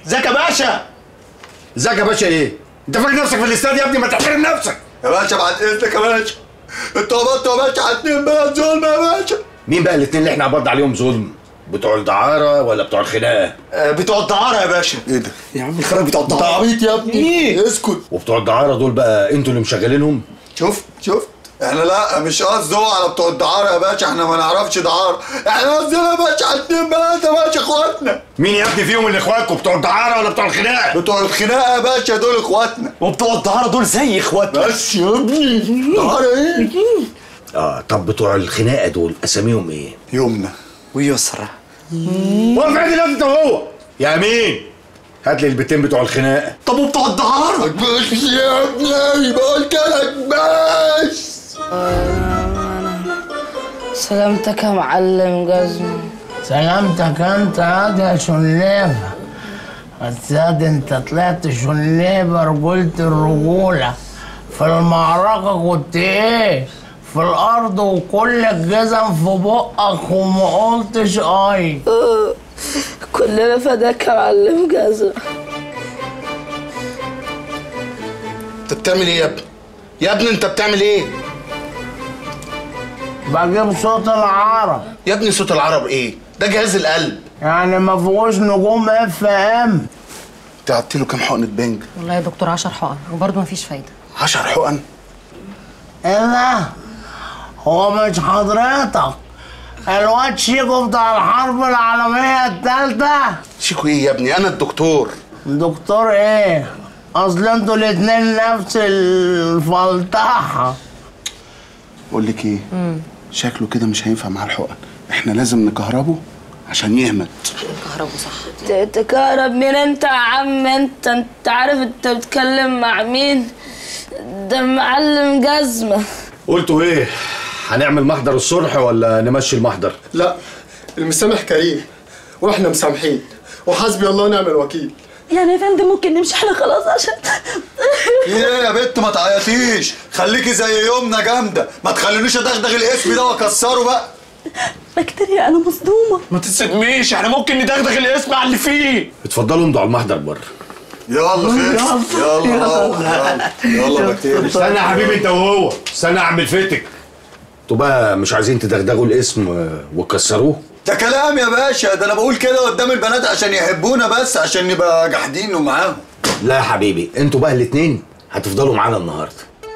ازيك يا باشا ازيك يا باشا ايه؟ انت فاكر نفسك في الاستاد يا ابني ما تحترم نفسك يا باشا بعد اذنك يا باشا انتوا قبضتوا يا باشا على اتنين بلد ظلم يا باشا مين بقى الاثنين اللي احنا عبضنا عليهم ظلم؟ بتوع الدعارة ولا بتوع الخناقة؟ آه، بتوع الدعارة يا باشا ايه ده؟ يا عم الخراب بتوع انت الدعارة عبيط يا ابني ايه اسكت وبتوع الدعارة دول بقى انتوا اللي مشغلينهم؟ شفت شفت احنا لا مش قصدي هو على بتوع الدعارة يا باشا احنا ما نعرفش دعارة احنا قصدنا يا باشا على اتنين بلد يا باشا اخواتنا مين يا ابني فيهم اللي اخواتكم بتوع الدعارة ولا بتوع الخناقة؟ بتوع الخناقة يا باشا دول اخواتنا وبتوع الدعارة دول زي اخواتنا بس يا ابني دعارة ايه اه طب بتوع الخناقة دول اساميهم ايه؟ يمنى ويسرى واقف عندي دلوقتي انت وهو يا امين هات لي البيتين بتوع الخناقة طب وبتوع الدعارة بس يا ابني بقولت لك بس سلامتك يا معلم جزمة سلامتك انت يا شنيفة الساد انت طلعت شنيفة رجولة الرجولة في المعركة كنت ايه في الارض وكل الجزم في بقك وما قلتش اي كلنا فداك يا معلم جزمة انت بتعمل ايه يا ابني يا ابني انت بتعمل ايه بجيب صوت العرب يا ابني صوت العرب ايه ده جهاز القلب يعني ما فيهوش نجوم اف ام انت قعدت له كام حقنه بنج والله يا دكتور 10 حقن وبرضه مفيش فايده 10 حقن ايه ده هو مش حضرتك الواد شيكو بتاع الحرب العالمية التالتة شيكو ايه يا ابني انا الدكتور دكتور ايه اصل انتوا الاتنين نفس الفلطحة بقول لك ايه شكله كده مش هينفع مع الحقن احنا لازم نكهربه عشان يهمت كهربوا صح ت- تكهرب مين انت يا عم انت انت عارف انت بتتكلم مع مين ده معلم جزمة قلتوا ايه؟ هنعمل محضر الصلح ولا نمشي المحضر؟ لا المسامح كريم واحنا مسامحين وحسبي الله ونعم الوكيل يعني يا فندم ممكن نمشي احنا خلاص عشان ايه يا بنت ما تعيطيش خليكي زي يومنا جامده ما تخلينيش ادغدغ الاسم ده واكسره بقى بكتيريا انا مصدومة ما تتصدميش احنا ممكن ندغدغ الاسم على اللي فيه اتفضلوا امضوا على المحضر بره يلا خير يلا يلا يلا بكتير استنى يا حبيبي انت وهو استنى اعمل فتك انتوا بقى مش عايزين تدغدغوا الاسم آه، وتكسروه ده كلام يا باشا ده انا بقول كده قدام البنات عشان يحبونا بس عشان نبقى جاحدين ومعاهم لا يا حبيبي انتوا بقى الاتنين هتفضلوا معانا النهارده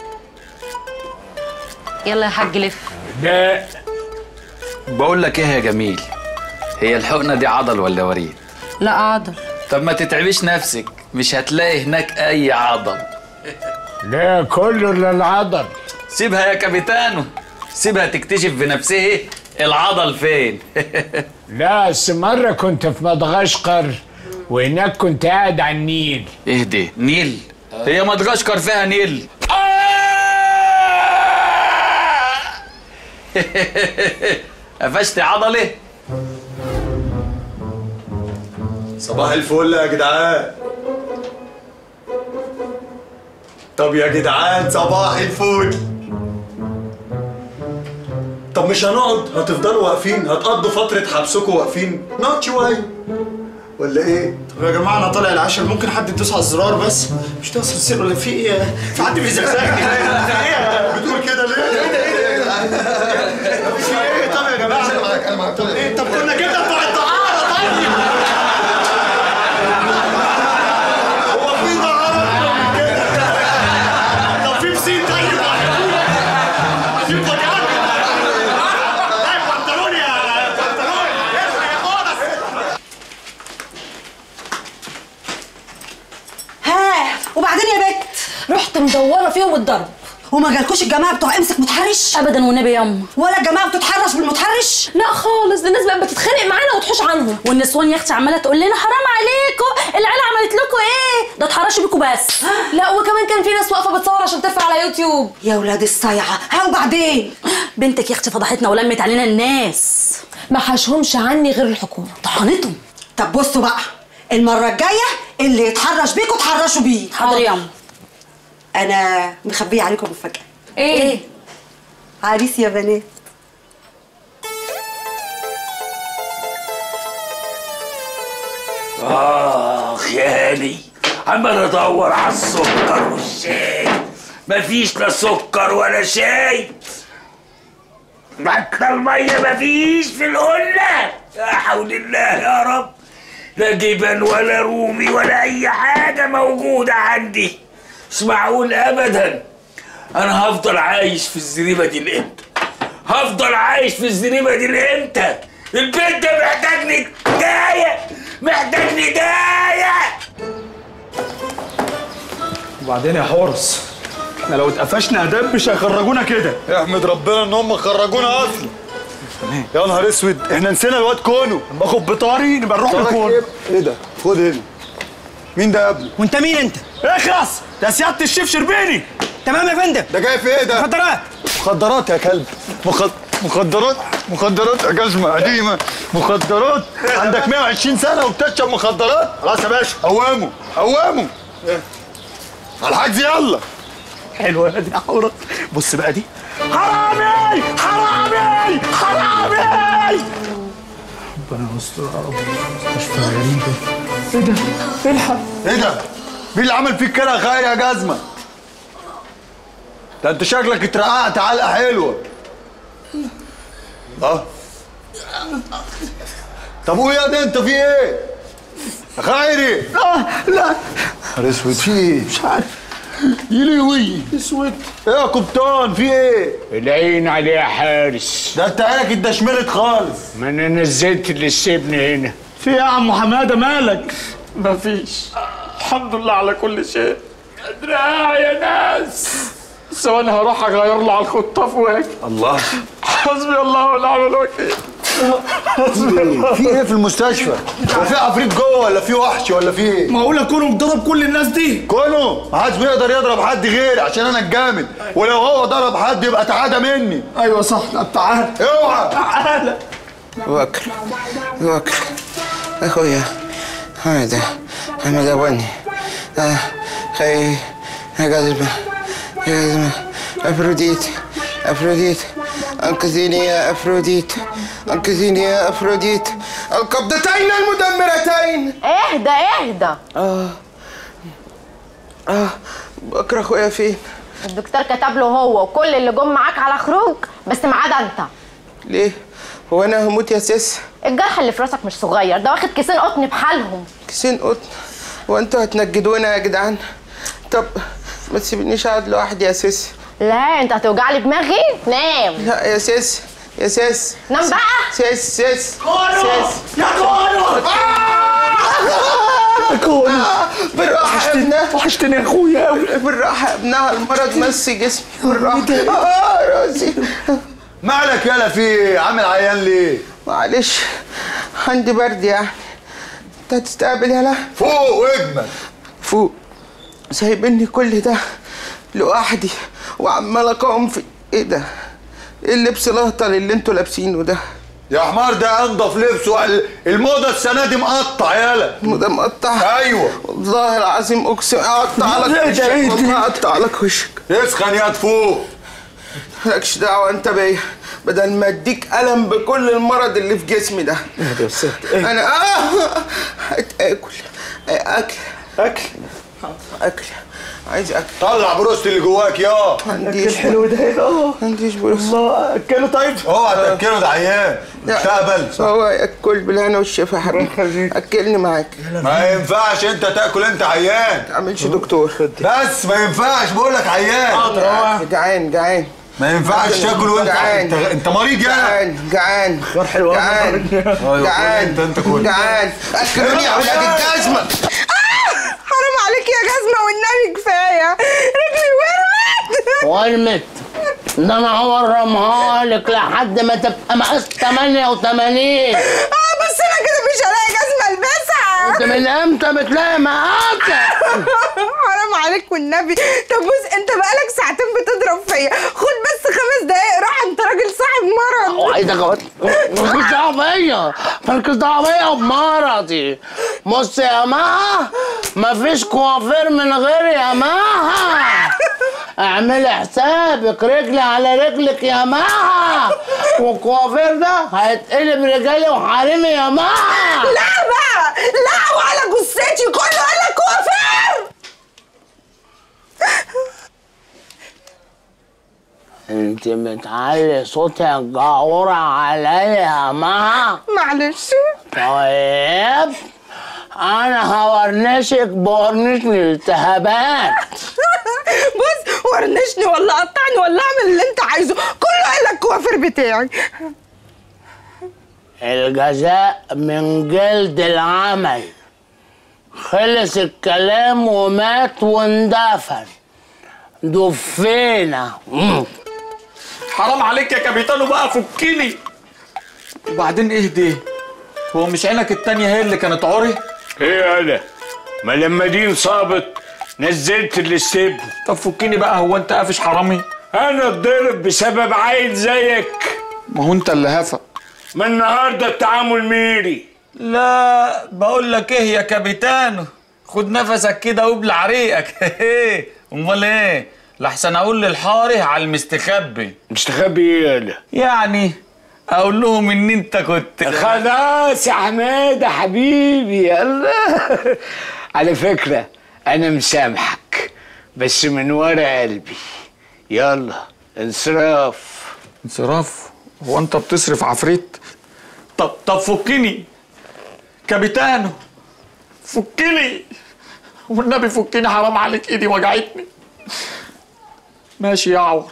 يلا يا حاج لف ده بقول لك ايه يا جميل هي الحقنه دي عضل ولا وريد لا عضل طب ما تتعبيش نفسك مش هتلاقي هناك اي عضل ده كله للعضل سيبها يا كابيتانو سيبها تكتشف بنفسها العضل فين لا بس مرة كنت في مدغشقر وهناك كنت قاعد على النيل اهدي نيل هي مدغشقر فيها نيل قفشت عضله صباح الفل يا جدعان طب يا جدعان صباح الفل طب مش هنقعد هتفضلوا واقفين هتقضوا فترة حبسكم واقفين نقعد شوية ولا ايه؟ طب يا جماعه انا طالع العشاء ممكن حد يدوس على الزرار بس مش توصل السر ولا في ايه في حد بيزغزغني بتقول كده ليه؟ ايه ده ايه ده في ايه طب يا جماعه انا معاك انا معاك طب ايه طب كنا جبنا بتوع الدعاره طيب هو في دعاره أكتر من كده طب في بسين طيب في بطيئات طيب بنطلون يا بنطلون اصحى يا خالص ها وبعدين يا بت رحت مدوره فيهم الضرب وما جالكوش الجماعه بتوع امسك متحرش ابدا والنبي ياما ولا الجماعه بتتحرش بالمتحرش لا خالص ده الناس بقت بتتخانق معانا وتحوش عنهم والنسوان يا اختي عماله تقول لنا حرام عليكم العيله عملت لكم ايه ده اتحرشوا بيكم بس لا وكمان كان في ناس واقفه بتصور عشان ترفع على يوتيوب يا ولاد الصيعه ها وبعدين بنتك يا اختي فضحتنا ولمت علينا الناس ما حاشهمش عني غير الحكومه طحنتهم طب بصوا بقى المره الجايه اللي يتحرش بيكوا تحرشوا بيه حاضر يا عم انا مخبيه عليكم مفاجاه ايه عريس يا بنات اخ اخ يا هاني عمال ادور على السكر والشاي مفيش لا سكر ولا شاي حتى الميه مفيش في القله يا حول الله يا رب لا جبن ولا رومي ولا اي حاجه موجوده عندي مش معقول ابدا انا هفضل عايش في الزريبه دي لامتى هفضل عايش في الزريبه دي لامتى البيت ده محتاجني دايه محتاجني دايه وبعدين يا حورس احنا لو اتقفشنا اداب مش هيخرجونا كده احمد ربنا ان هم خرجونا اصلا يا نهار اسود احنا نسينا الواد كونو باخد بطاري نبقى نروح طارق لكون ايه ايه ده خد هنا مين ده يا ابني وانت مين انت؟ اخلص ده سياده الشيف شربيني تمام يا فندم ده جاي في ايه ده مخدرات مخدرات يا كلب مخد... مخدرات مخدرات يا جزمة قديمة مخدرات عندك 120 سنة وبتشرب مخدرات خلاص يا باشا قوامه قوامه على الحجز يلا حلوه يا دي يا حورس بص بقى دي حرامي حرامي حرامي ربنا يستر يا رب مستشفى غريب ايه ده؟ الحق ايه ده؟ مين اللي عمل فيك كده يا خير يا جزمة؟ ده انت شكلك اترقعت علقة حلوة اه طب قول يا ده انت في ايه؟ يا خيري اه لا نهار اسود في ايه؟ مش عارف يلوي اسود ايه يا قبطان في ايه؟ العين عليه يا حارس ده انت عينك اتدشملت خالص ما انا نزلت اللي سيبني هنا في ايه يا عم حماده مالك؟ مفيش الحمد لله على كل شيء ادري يا ناس بس انا هروح اغير له على الخطاف واجي الله حسبي الله ونعم الوكيل في ايه في المستشفى؟ هو في عفريت جوه ولا في وحش ولا في ايه؟ معقول اكون ضرب كل الناس دي كونه ما حدش بيقدر يضرب حد غيري عشان انا الجامد ولو هو ضرب حد يبقى تعادى مني ايوه صح لا تعال اوعى تعال وكر وكر اخويا حمد حمد ابوني آه خي يا جذبة يا جذبة افروديت افروديت انقذيني يا افروديت انقذيني يا افروديت القبضتين المدمرتين اهدى اهدى اه اه بكره اخويا فين الدكتور كتب له هو وكل اللي جم معاك على خروج بس ما عدا انت ليه هو انا هموت يا سيس الجرح اللي في راسك مش صغير ده واخد كيسين قطن بحالهم كيسين قطن وانتوا هتنجدونا يا جدعان طب ما تسيبنيش اقعد لوحدي يا سيس لا انت هتوجع لي دماغي نام لا يا سيس يا سيس نام بقى سيس سيس كونو سيس يا كونو يا كونو بالراحة يا ابنها وحشتني يا اخويا قوي بالراحة يا ابنها المرض مس جسمي بالراحة اه راسي مالك يالا في ايه؟ عامل عيان ليه؟ معلش عندي برد يعني انت هتستقبل يالا فوق واجمل فوق سايبني كل ده لوحدي وعمال اقاوم في ايه ده؟ ايه اللبس الاهطل اللي انتوا لابسينه ده؟ يا حمار ده انضف لبس وال- الموضه السنه دي مقطع يالا ده مقطع ايوه والله العظيم اقسم اقطع لك ايه ده، وشك ايه ده؟ والله اقطع لك وشك اسخن يا فوق مالكش دعوه انت بيا بدل ما اديك الم بكل المرض اللي في جسمي ده انا اه هتاكل اكل اكل اكل عايز اكل طلع بروست اللي جواك يا عنديش الحلو ده هنا اه عنديش بروس الله اكله طيب اوعى تاكله ده عيان تقبل هو ياكل بالهنا والشفا يا حبيبي اكلني معاك ما ينفعش انت تاكل انت عيان ما تعملش دكتور بس ما ينفعش بقول لك عيان جعان جعان ما ينفعش تاكل وانت جعان. انت, انت مريض يالا جعان جعان اخبار حلوه جعان أيوة، جعان انت انت كل جعان اكلوني يا اولاد الجزمه حرام عليك يا جزمة والنبي كفاية رجلي ورمت ورمت ده انا هورمها لك لحد ما تبقى مقاس 88 اه بس انا كده مش هلاقي جزمة البسها انت من امتى بتلاقي مقاسك حرام عليك والنبي طب بص انت بقالك ساعتين بتضرب فيا خد بس خمس دقايق راح انت راجل صاحب مرض وعايزك مالكش دعوه بيا مالكش دعوه بيا بمرضي بص يا مها مفيش كوافير من غير يا مها اعملي حسابك رجلي على رجلك يا مها والكوافير ده هيتقلب رجالي وحريمي يا مها لا بقى لا وعلى جثتي كله انت بتعلي صوت الجعورة عليا يا مها معلش طيب انا هورنشك بورنش الالتهابات بص ورنشني ولا قطعني ولا اعمل اللي انت عايزه كله الا الكوافير بتاعي الجزاء من جلد العمل خلص الكلام ومات واندفن دفينا حرام عليك يا كابيتانو بقى فكني وبعدين اهدي هو مش عينك التانية هي اللي كانت عوري؟ ايه انا ما لما دي انصابت نزلت الاستبن طب فكني بقى هو انت قافش حرامي؟ انا اتضرب بسبب عيل زيك ما هو انت اللي هفا ما النهارده التعامل ميري لا بقول لك ايه يا كابيتانو خد نفسك كده وابلع ريقك امال ايه لحسن اقول للحاره على المستخبي مستخبي ايه انا يعني اقول لهم ان انت كنت خلاص يا حماده حبيبي يلا على فكره انا مسامحك بس من ورا قلبي يلا انصراف انصراف هو انت بتصرف عفريت طب طب فكني كابيتانو فكني والنبي فكني حرام عليك ايدي وجعتني ماشي يا عور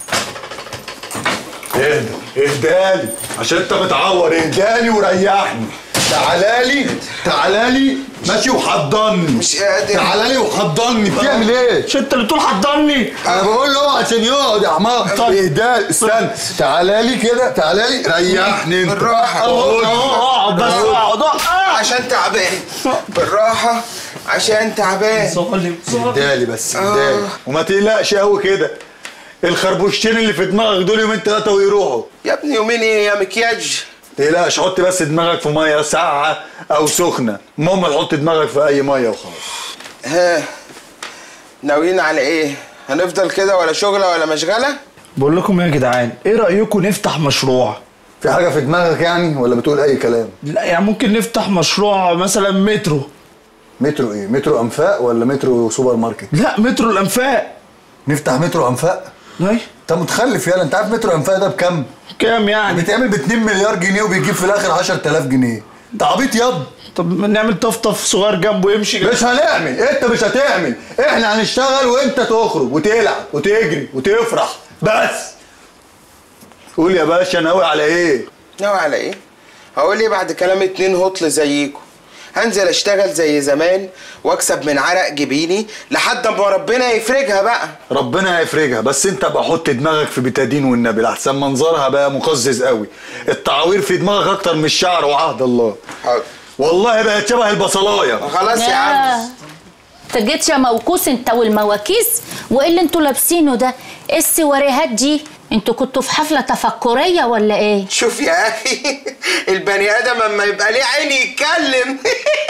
اهدى اهدالي عشان انت متعور اهدالي وريحني تعالالي تعالالي ماشي وحضني مش قادر. تعالالي وحضني بتعمل ايه؟ مش انت اللي بتقول حضني انا بقول له عشان يقعد يا حمار اهدالي استنى تعالالي كده تعالالي ريحني انت بالراحة. اقعد بس اقعد عشان تعبان بالراحة عشان تعبان ظالم ظالم اهدالي بس اهدالي وما تقلقش قوي كده الخربوشتين اللي في دماغك دول يومين ثلاثه ويروحوا يا ابني يومين ايه يا مكياج تقلقش حط بس دماغك في ميه ساقعه او سخنه المهم تحط دماغك في اي ميه وخلاص ها ناويين على ايه هنفضل كده ولا شغلة ولا مشغلة بقول لكم يا جدعان ايه رايكم نفتح مشروع في حاجه في دماغك يعني ولا بتقول اي كلام لا يعني ممكن نفتح مشروع مثلا مترو مترو ايه مترو انفاق ولا مترو سوبر ماركت لا مترو الانفاق نفتح مترو انفاق اي انت متخلف يالا انت عارف مترو انفاق ده بكام كام يعني بيتعمل ب 2 مليار جنيه وبيجيب في الاخر 10000 جنيه انت عبيط ياض طب ما نعمل طفطف صغير جنبه يمشي مش هنعمل انت مش هتعمل احنا هنشتغل وانت تخرج وتلعب وتجري وتفرح بس قول يا باشا ناوي على ايه ناوي على ايه هقول ايه بعد كلام اتنين هطل زيكم هنزل اشتغل زي زمان واكسب من عرق جبيني لحد ما ربنا يفرجها بقى ربنا هيفرجها بس انت بقى حط دماغك في بتادين والنبي لحسن منظرها بقى مقزز قوي التعوير في دماغك اكتر من الشعر وعهد الله حاضر والله بقت شبه البصلايه خلاص يا عم انت جيت يا موكوس انت والمواكيس وايه اللي انتوا لابسينه ده ايه السواريهات دي انتوا كنتوا في حفله تفكريه ولا ايه شوف يا اخي البني ادم اما يبقى ليه عين يتكلم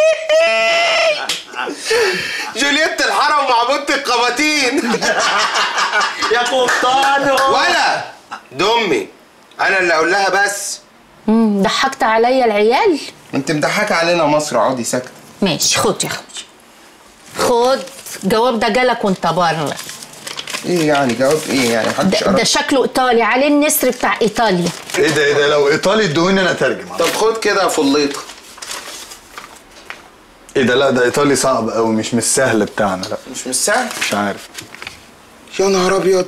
جولييت الحرم معبودة القباطين يا قبطانو ولا دمي انا اللي اقول لها بس امم ضحكت عليا العيال انت مضحكه علينا مصر اقعدي ساكته ماشي خد يا اخوي خد الجواب ده جالك وانت بره ايه يعني جواب ايه يعني محدش ده, ده شكله ايطالي عليه النسر بتاع ايطاليا ايه ده ايه ده لو ايطالي ادوني انا اترجم طب خد كده يا فليطه ايه ده لا ده ايطالي صعب قوي مش مش سهل بتاعنا لا مش مش سهل مش عارف يا نهار ابيض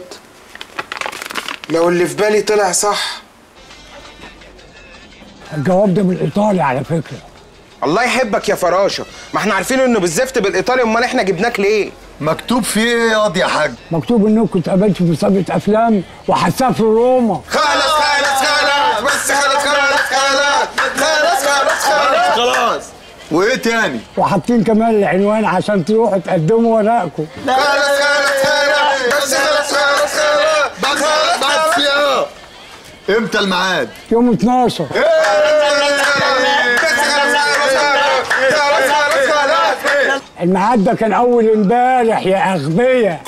لو اللي في بالي طلع صح الجواب ده بالايطالي على فكره الله يحبك يا فراشه ما احنا عارفين انه بالزفت بالايطالي امال احنا جبناك ليه مكتوب فيه ايه ياض يا حاج مكتوب انكم اتقابلتوا في مسابقه افلام وهتسافروا روما خلاص خلاص خلاص بس خلاص خلاص خلاص خلاص خلاص خلاص خلاص وايه تاني وحاطين كمان العنوان عشان تروحوا تقدموا ورقكم خلاص خلاص خلاص بس خلاص خلاص خلاص بس بس يا امتى الميعاد يوم 12 الميعاد ده كان اول امبارح يا اغبياء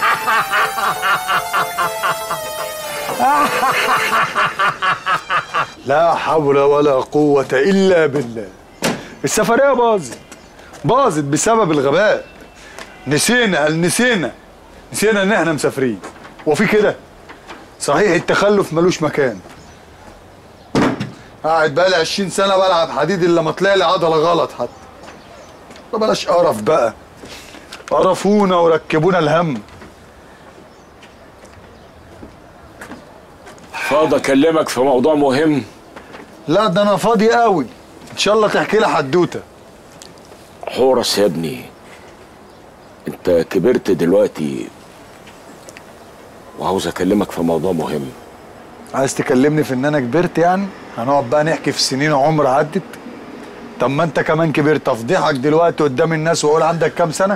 لا حول ولا قوة إلا بالله السفرية باظت باظت بسبب الغباء نسينا قال نسينا نسينا إن إحنا مسافرين وفي كده صحيح التخلف ملوش مكان قاعد بقالي 20 سنه بلعب حديد الا ما طلع لي عضله غلط حتى طب بلاش قرف بقى قرفونا وركبونا الهم فاضي اكلمك في موضوع مهم لا ده انا فاضي قوي ان شاء الله تحكي لي حدوته حورس يا ابني انت كبرت دلوقتي وعاوز اكلمك في موضوع مهم عايز تكلمني في ان انا كبرت يعني هنقعد بقى نحكي في سنين عمر عدت طب ما انت كمان كبرت افضحك دلوقتي قدام الناس واقول عندك كام سنه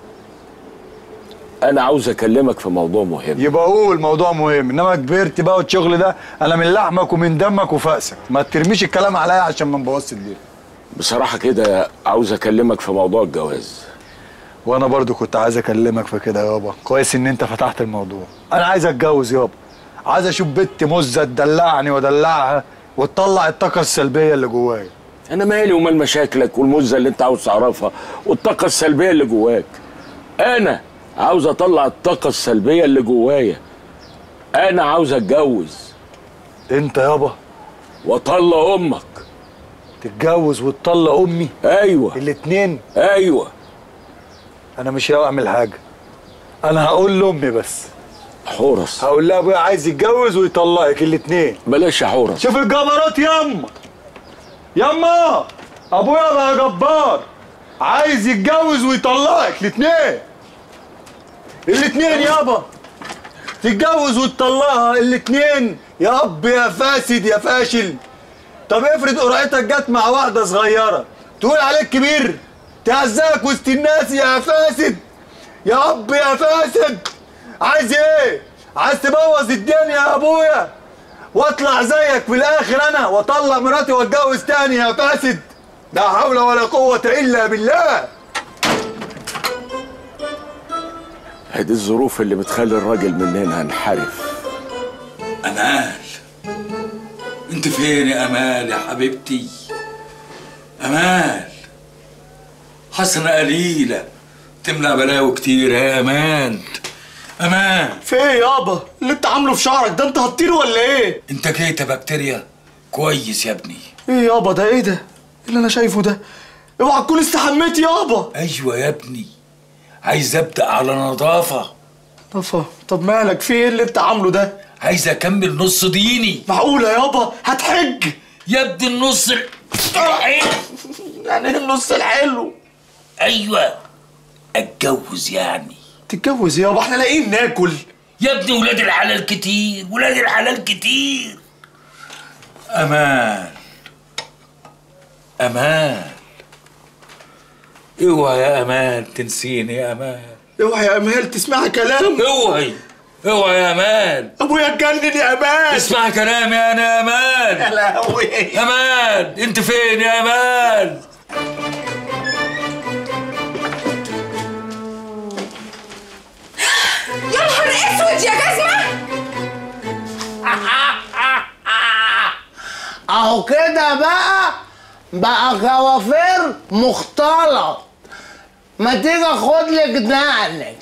انا عاوز اكلمك في موضوع مهم يبقى قول موضوع مهم انما كبرت بقى والشغل ده انا من لحمك ومن دمك وفأسك ما ترميش الكلام عليا عشان ما نبوظش الليل بصراحه كده عاوز اكلمك في موضوع الجواز وانا برضو كنت عايز اكلمك في كده يابا كويس ان انت فتحت الموضوع انا عايز اتجوز يابا عايز اشوف بنت مزه تدلعني وادلعها وتطلع الطاقه السلبيه اللي جوايا انا مالي ومال مشاكلك والمزه اللي انت عاوز تعرفها والطاقه السلبيه اللي جواك انا عاوز اطلع الطاقه السلبيه اللي جوايا انا عاوز اتجوز انت يابا واطلق امك تتجوز وتطلق امي ايوه الاتنين ايوه انا مش هعمل حاجه انا هقول لامي بس حورس هقول لها ابويا عايز يتجوز ويطلقك الاتنين بلاش يا حورس شوف الجبروت ياما ياما ابويا بقى جبار عايز يتجوز ويطلقك الاتنين الاتنين يابا تتجوز وتطلقها الاتنين يا اب يا فاسد يا فاشل طب افرض قرعتك جت مع واحده صغيره تقول عليك كبير تهزقك وسط الناس يا فاسد يا اب يا فاسد عايز ايه عايز تبوظ الدنيا يا ابويا واطلع زيك في الاخر انا واطلق مراتي واتجوز تاني يا فاسد لا حول ولا قوه الا بالله هذه الظروف اللي بتخلي الراجل مننا انحرف امال انت فين يا امال يا حبيبتي امال حسنة قليلة تملى بلاوي كتير يا امان امان في ايه يابا اللي انت عامله في شعرك ده انت هتطير ولا ايه انت كيتا بكتيريا كويس يا ابني ايه يابا ده ايه ده اللي انا شايفه ده اوعى تكون استحميت يابا ايوه يا ابني عايز ابدا على نظافه طفا طب مالك في ايه اللي انت عامله ده عايز اكمل نص ديني معقوله يابا هتحج يا ابني النص ال- يعني ايه النص الحلو ايوه اتجوز يعني تتجوز يابا احنا لاقيين ناكل يا ابني ولاد الحلال كتير ولاد الحلال كتير امان امان اوعى يا امان تنسيني يا امان اوعى يا امال تسمعي كلام اوعي اوعى يا امان ابويا اتجنن يا امان اسمع كلامي انا يا امان يا لهوي امان انت فين يا امان يا نهار اسود يا جزمه اهو كده بقى بقى كوافير مختلط ما تيجي اخد لك دقنك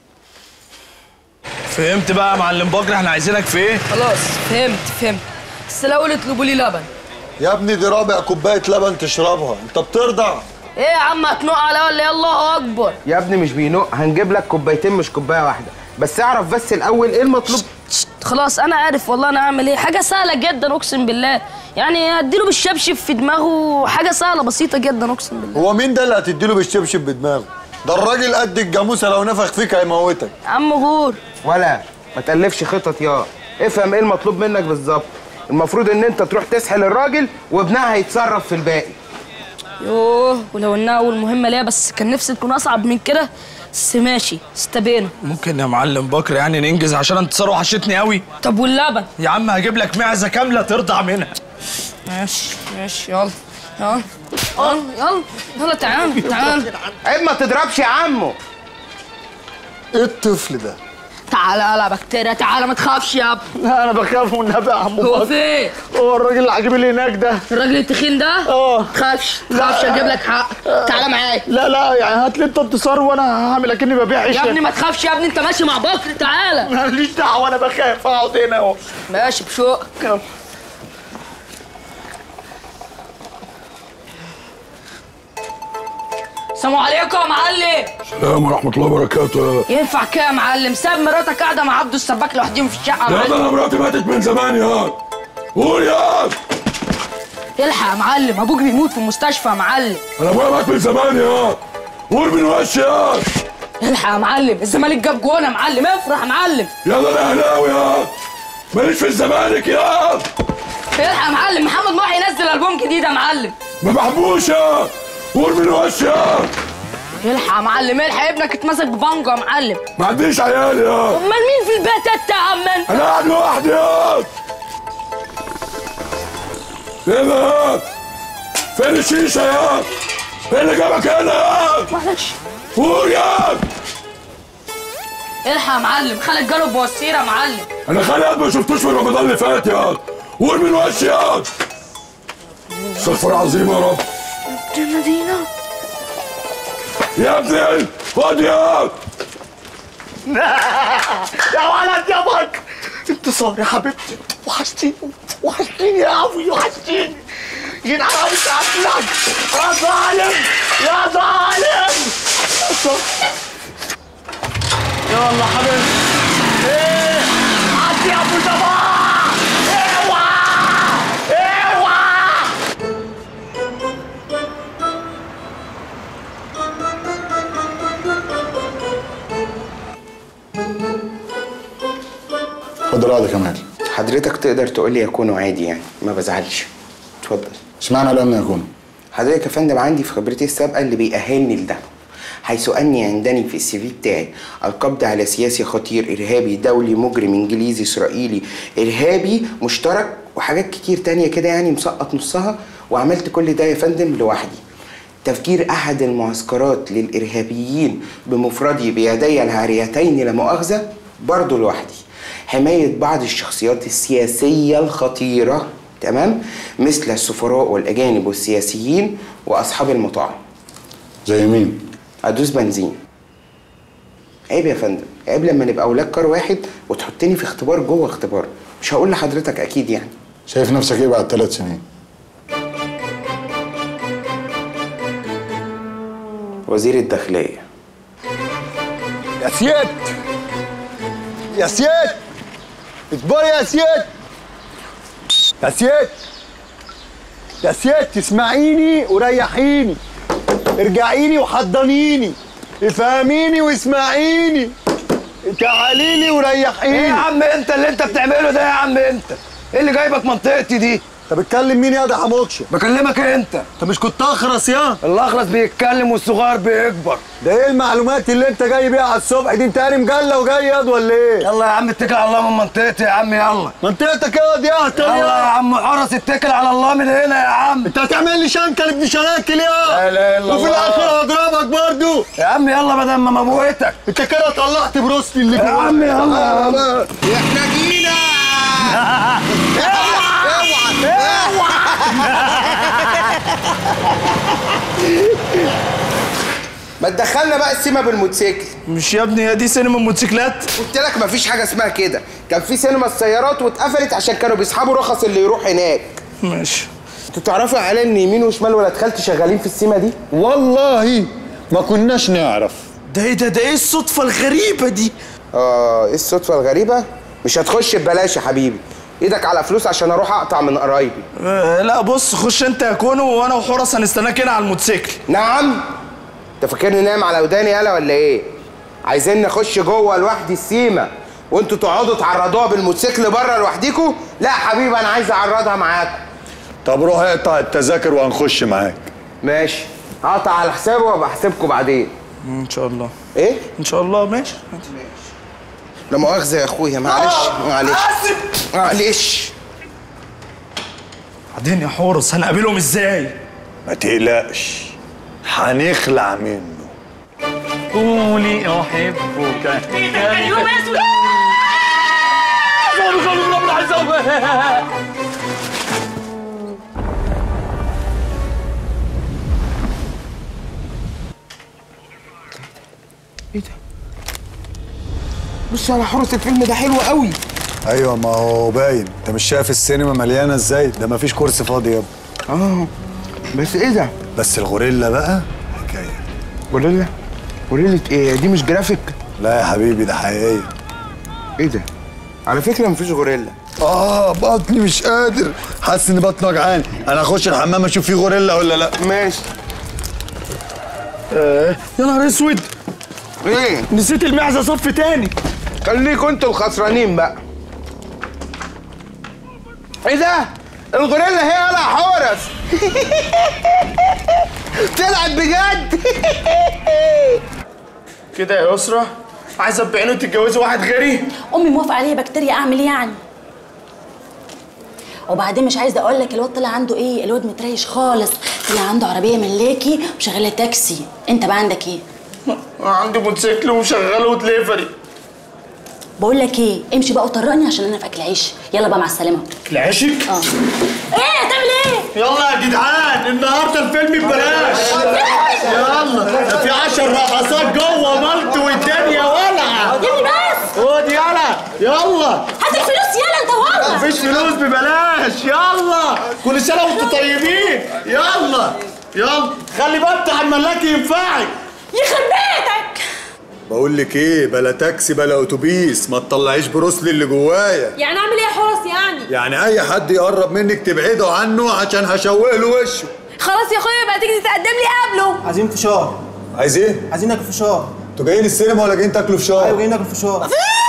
فهمت بقى يا معلم بكر احنا عايزينك في ايه خلاص فهمت فهمت بس الاول اطلبوا لي لبن يا ابني دي رابع كوبايه لبن تشربها انت بترضع ايه يا عم هتنق على ولا إيه؟ الله اكبر يا ابني مش بينق هنجيب لك كوبايتين مش كوبايه واحده بس اعرف بس الاول ايه المطلوب خلاص انا عارف والله انا هعمل ايه حاجه سهله جدا اقسم بالله يعني اديله بالشبشب في دماغه حاجه سهله بسيطه جدا اقسم بالله هو مين ده اللي هتديله بالشبشب بدماغه ده الراجل قد الجاموسه لو نفخ فيك هيموتك يا عم غور ولا ما تألفش خطط يا افهم ايه المطلوب منك بالظبط المفروض ان انت تروح تسحل الراجل وابنها هيتصرف في الباقي يوه ولو انها اول مهمه ليا بس كان نفسي تكون اصعب من كده بس ماشي استبينا ممكن يا معلم بكر يعني ننجز عشان انتصار وحشتني قوي طب واللبن يا عم هجيب لك معزه كامله ترضع منها ماشي ماشي يلا يلا يلا يلا يلا تعال تعال عيب ما تضربش يا عمو ايه الطفل ده تعالى يلا بكتيريا تعالى ما تخافش يا ابني لا انا بخاف والنبي يا عم هو بكر. فين؟ هو الراجل العجيب اللي هناك ده الراجل التخين ده؟ اه تخافش تخافش اجيب لك حق تعالى معايا لا لا يعني هات لي انت انتصار وانا هعمل اكني ببيع عيش يا ابني ما تخافش يا ابني انت ماشي مع بكر تعالى ماليش دعوه انا بخاف اقعد هنا اهو ماشي بشوق السلام عليكم يا معلم السلام ورحمة الله وبركاته ينفع كده يا معلم ساب مراتك قاعده مع عبده السباك لوحدهم في الشقه يا يا ده انا معلم مراتي ماتت من زمان يا قول يا الحق يا معلم ابوك بيموت في المستشفى يا معلم انا ابويا مات من زمان يا قول من وش يا الحق يا معلم الزمالك جاب جون يا معلم افرح يا معلم يا ده انا اهلاوي يا ماليش في الزمالك يا الحق يا معلم محمد محي ينزل البوم جديد يا معلم ما بحبوش يا قول من وش يا الحق يا معلم الحق ابنك اتمسك ببانجو يا معلم ما عنديش عيال يا امال مين في البيت انت يا عم انت انا قاعد لوحدي يا ايه ده فين الشيشة يا ايه اللي جابك هنا يا معلش قول يا الحق يا معلم خالد جاله بوصيره يا معلم انا خالد ما شفتوش في رمضان اللي فات يا قول من وش يا استغفر العظيم يا رب دي مدينه يا ابني خد يا يا ولد يا بك انتصار يا حبيبتي وحشتيني وحشتيني يا ابوي وحشتيني ينعم عليك عقلك يا ظالم يا ظالم يلا حبيبي ايه عدي يا ابو جماعه اوعى اوعى اتفضل اقعد يا كمال حضرتك تقدر تقول لي يكونوا عادي يعني ما بزعلش اتفضل اشمعنى لم يكون حضرتك يا فندم عندي في خبرتي السابقه اللي بيأهلني لده حيث اني عندني في السي في بتاعي القبض على سياسي خطير ارهابي دولي مجرم انجليزي اسرائيلي ارهابي مشترك وحاجات كتير تانية كده يعني مسقط نصها وعملت كل ده يا فندم لوحدي تفجير احد المعسكرات للارهابيين بمفردي بيدي العاريتين لا مؤاخذه برضه لوحدي حمايه بعض الشخصيات السياسيه الخطيره تمام مثل السفراء والاجانب والسياسيين واصحاب المطاعم زي مين ادوس بنزين عيب يا فندم عيب لما نبقى اولاد كار واحد وتحطني في اختبار جوه اختبار مش هقول لحضرتك اكيد يعني شايف نفسك ايه بعد ثلاث سنين وزير الداخليه يا سياد يا سياد اصبر يا سياد يا سياد يا سياد تسمعيني وريحيني ارجعيني وحضنيني افهميني واسمعيني تعالي لي وريحيني ايه يا عم انت اللي انت بتعمله ده يا عم انت ايه اللي جايبك منطقتي دي انت بتكلم مين يا ده حموكشه بكلمك انت انت مش كنت اخرس يا الاخرس بيتكلم والصغير بيكبر ده ايه المعلومات اللي انت جاي بيها على الصبح دي انت قاري مجله وجاي ياض ولا ايه يلا يا عم اتكل على الله من منطقتي يا عم يلا منطقتك ياض يا اهطل يلا يا عم حرس اتكل على الله من هنا يا عم انت هتعمل لي شنكل ابن شناكل يا لا اله الا وفي الله. الاخر هضربك برضو يا عم يلا بدل ما موتك انت كده طلعت بروستي اللي يا جواك. عم يلا يا عم. احنا جينا ما تدخلنا بقى السيما بالموتوسيكل مش يا ابني هي دي سينما موتوسيكلات قلت لك مفيش حاجه اسمها كده كان في سينما السيارات واتقفلت عشان كانوا بيسحبوا رخص اللي يروح هناك ماشي انتوا تعرفوا يا عيال ان يمين وشمال ولاد خالتي شغالين في السيما دي والله ما كناش نعرف ده ايه ده ده ايه الصدفه الغريبه دي اه ايه الصدفه الغريبه مش هتخش ببلاش يا حبيبي ايدك على فلوس عشان اروح اقطع من قرايبي آه لا بص خش انت يا كونو وانا وحرس هنستناك هنا على الموتوسيكل نعم انت فاكرني نايم على وداني يالا ولا ايه عايزين نخش جوه لوحدي السيما وانتوا تقعدوا تعرضوها بالموتوسيكل بره لوحديكوا لا يا حبيبي انا عايز اعرضها معاكم طب روح اقطع التذاكر وهنخش معاك ماشي هقطع على حسابي وابقى احسبكم بعدين ان شاء الله ايه ان شاء الله ماشي لا مؤاخذه يا اخويا معلش معلش معلش بعدين يا حورس هنقابلهم ازاي ما تقلقش هنخلع منه قولي احبك اليوم اسود بص على حرس الفيلم ده حلو قوي ايوه ما هو باين انت مش شايف السينما مليانه ازاي ده ما فيش كرسي فاضي يابا اه بس ايه ده بس الغوريلا بقى حكايه غوريلا غوريلا ايه دي مش جرافيك لا يا حبيبي ده حقيقيه ايه ده على فكره مفيش غوريلا اه بطني مش قادر حاسس ان بطني وجعان انا اخش الحمام اشوف فيه غوريلا ولا لا ماشي يا نهار اسود ايه نسيت المعزه صف تاني خليكوا انتوا الخسرانين بقى ايه ده الغوريلا هي ولا حورس طلعت بجد كده يا يسرا عايزه تبيعيني وتتجوزي واحد غيري امي موافقه عليه بكتيريا اعمل ايه يعني وبعدين مش عايزه اقول لك الواد طلع عنده ايه الواد متريش خالص طلع عنده عربيه ملاكي وشغاله تاكسي انت بقى عندك ايه عندي موتوسيكل وشغاله ودليفري بقول لك ايه امشي بقى وطرقني عشان انا في اكل عيش يلا بقى مع السلامه العشق اه ايه هتعمل ايه يلا يا جدعان النهارده الفيلم ببلاش يلا ده في 10 رقصات جوه ملط والدنيا ولعه يا ابني بس خد يلا يلا هات الفلوس يلا انت وهو مفيش فلوس ببلاش يلا كل سنه وانتم طيبين يلا يلا خلي بالك بتاع الملاك ينفعك يخرب بيتك بقول لك ايه بلا تاكسي بلا اتوبيس ما تطلعيش بروسلي اللي جوايا يعني اعمل ايه يا حرس يعني يعني اي حد يقرب منك تبعده عنه عشان هشوه له وشه خلاص يا اخويا بقى تيجي تتقدم لي قبله عايزين فشار عايز ايه عايزين ناكل فشار انتوا جايين السينما ولا جايين تاكلوا فشار ايوه جايين ناكل فشار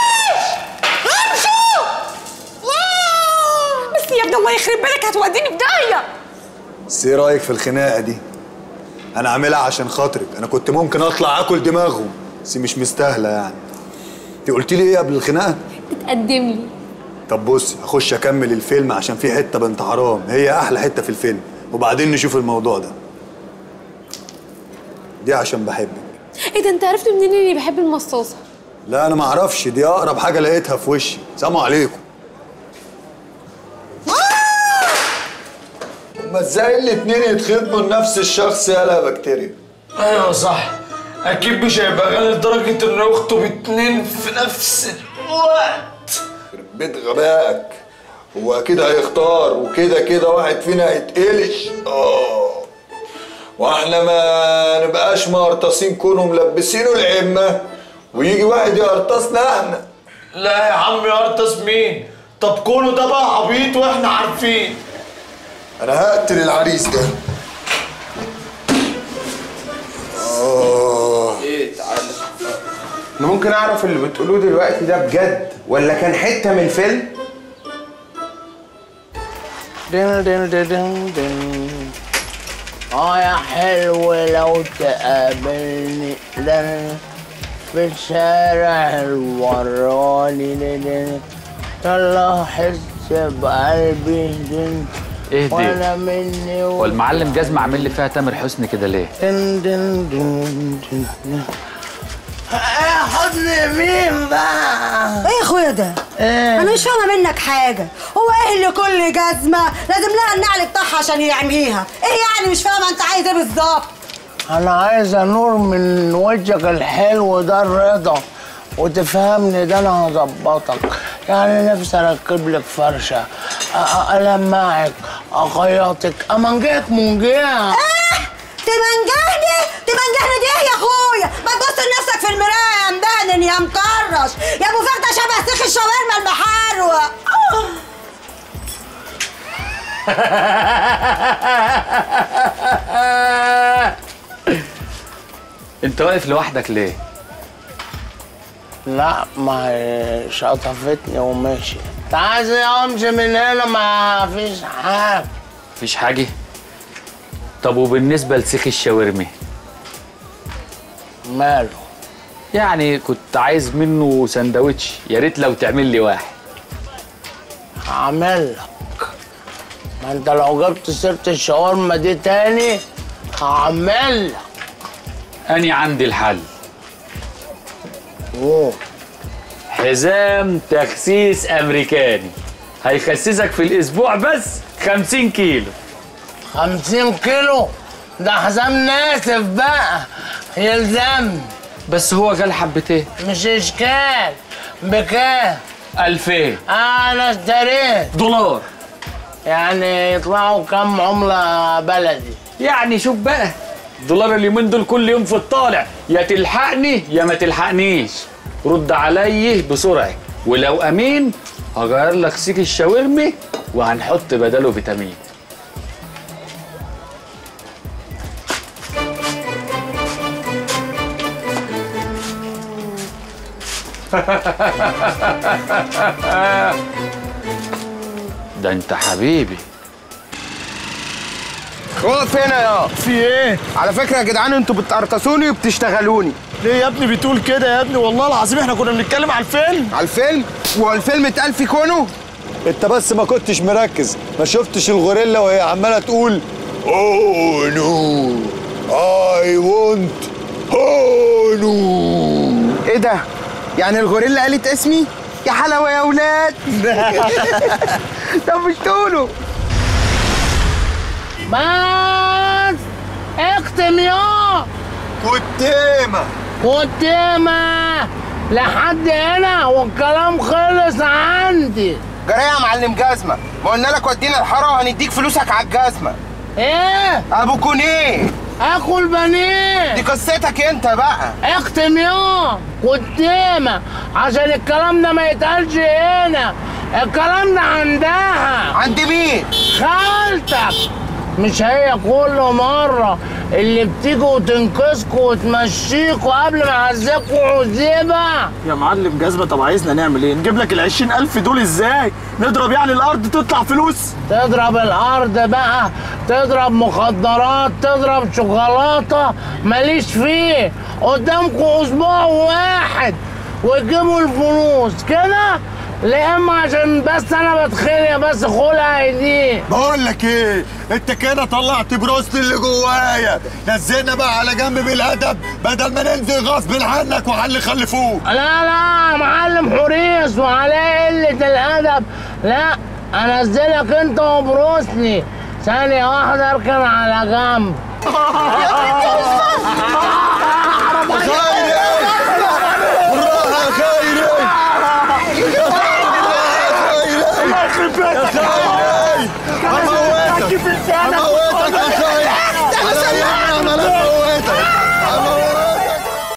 بس يا ابني الله يخرب بالك هتوديني في داهيه بس ايه رايك في الخناقه دي انا عاملها عشان خاطرك انا كنت ممكن اطلع اكل دماغهم بس مش مستاهله يعني انت قلت لي ايه قبل الخناقه تقدم لي طب بص اخش اكمل الفيلم عشان في حته بنت حرام هي احلى حته في الفيلم وبعدين نشوف الموضوع ده دي عشان بحبك ايه ده انت عرفت منين اني بحب المصاصه لا انا ما اعرفش دي اقرب حاجه لقيتها في وشي سلام عليكم هما ازاي الاتنين يتخطبوا لنفس الشخص يالا يا بكتيريا ايوه صح اكيد مش هيبقى غالي لدرجه انه يخطب اتنين في نفس الوقت بيت غبائك هو اكيد هيختار وكده كده واحد فينا هيتقلش اه واحنا ما نبقاش مقرطاسين كونوا ملبسينه العمه ويجي واحد يقرطسنا احنا لا يا عم يقرطس مين طب كونه ده بقى عبيط واحنا عارفين انا هقتل العريس ده اه ايه تعالى انا ممكن اعرف اللي بتقولوه دلوقتي ده بجد ولا كان حته من الفيلم دين دين دين دين دين اه يا حلو لو تقابلني دين في الشارع الوراني دين دين يلا احس بقلبي دين اهدي. وانا مني هو المعلم جزمة عامل لي فيها تامر حسني كده ليه؟ دين دين دين دين دين ايه حضن مين بقى ايه يا اخويا ده؟ ايه انا مش فاهمه منك حاجه هو ايه اللي كل جزمه لازم لها النعل بتاعها عشان يعميها ايه يعني مش فاهمه انت عايز ايه بالظبط انا عايزه نور من وجهك الحلو ده الرضا وتفهمني ده انا هظبطك يعني نفسي اركب لك فرشه أ- أ- المعك اخيطك امنجيك منجيع ايه تمنجهني تمنجهني دي ايه يا اخويا ما تبص لنفسك في المرايه يا مبهدل يا مطرش يا ابو فخده شبه سيخ الشاورما المحروق آه. انت واقف لوحدك ليه؟ لا ما هي شطفتني ومشي انت عايز امشي من هنا ما فيش حاجه مفيش حاجة؟ طب وبالنسبة لسيخ الشاورمي؟ ماله؟ يعني كنت عايز منه سندوتش يا ريت لو تعمل لي واحد هعمل لك ما انت لو جبت سيره الشاورما دي تاني هعمل لك أني عندي الحل اوه حزام تخسيس امريكاني هيخسسك في الاسبوع بس 50 كيلو 50 كيلو ده حزام ناسف بقى يلزم بس هو قال حبتين مش اشكال بكام 2000 انا اشتريت دولار يعني يطلعوا كم عملة بلدي يعني شوف بقى دولار اليومين دول كل يوم في الطالع يا تلحقني يا ما تلحقنيش رد علي بسرعه ولو امين هغير لك سيك الشاورمي وهنحط بداله فيتامين ده انت حبيبي واقف هنا يا في ايه؟ على فكره يا جدعان انتوا بتقرطسوني وبتشتغلوني ليه يا ابني بتقول كده يا ابني والله العظيم احنا كنا بنتكلم على الفيلم على الفيلم هو الفيلم اتقال في كونه انت بس ما كنتش مركز ما شفتش الغوريلا وهي عماله تقول اوه نو اي وونت اوه نو ايه ده؟ يعني الغوريلا قالت اسمي؟ يا حلاوه يا اولاد طب مش تقولوا بس اختم يا كتيمة كتيمة لحد هنا والكلام خلص عندي جرى يا معلم جزمه ما قلنا لك ودينا الحاره وهنديك فلوسك على الجزمه ايه ابو كونيه اكل بانيه دي قصتك انت بقى اختم يا كتيمة عشان الكلام ده ما يتقالش هنا الكلام ده عندها عند مين؟ خالتك مش هي كل مرة اللي بتيجي وتنقذكوا وتمشيكوا قبل ما يعزكوا عزيبة يا معلم جزمة طب عايزنا نعمل ايه؟ نجيب لك ال 20000 دول ازاي؟ نضرب يعني الارض تطلع فلوس؟ تضرب الارض بقى تضرب مخدرات تضرب شوكولاته ماليش فيه قدامكم اسبوع واحد وتجيبوا الفلوس كده لا اما عشان بس انا بتخانق بس خلع دي بقول لك ايه انت كده طلعت بروست اللي جوايا نزلنا بقى على جنب بالادب بدل ما ننزل غصب عنك وعلى اللي خلفوه لا لا يا معلم حريص وعليه قلة الأدب لا أنزلك أنت وبروسلي ثانية واحدة اركن على جنب بالراحة يا خيري الله يخرب بيتك يا خيري هموتك كيف لسانك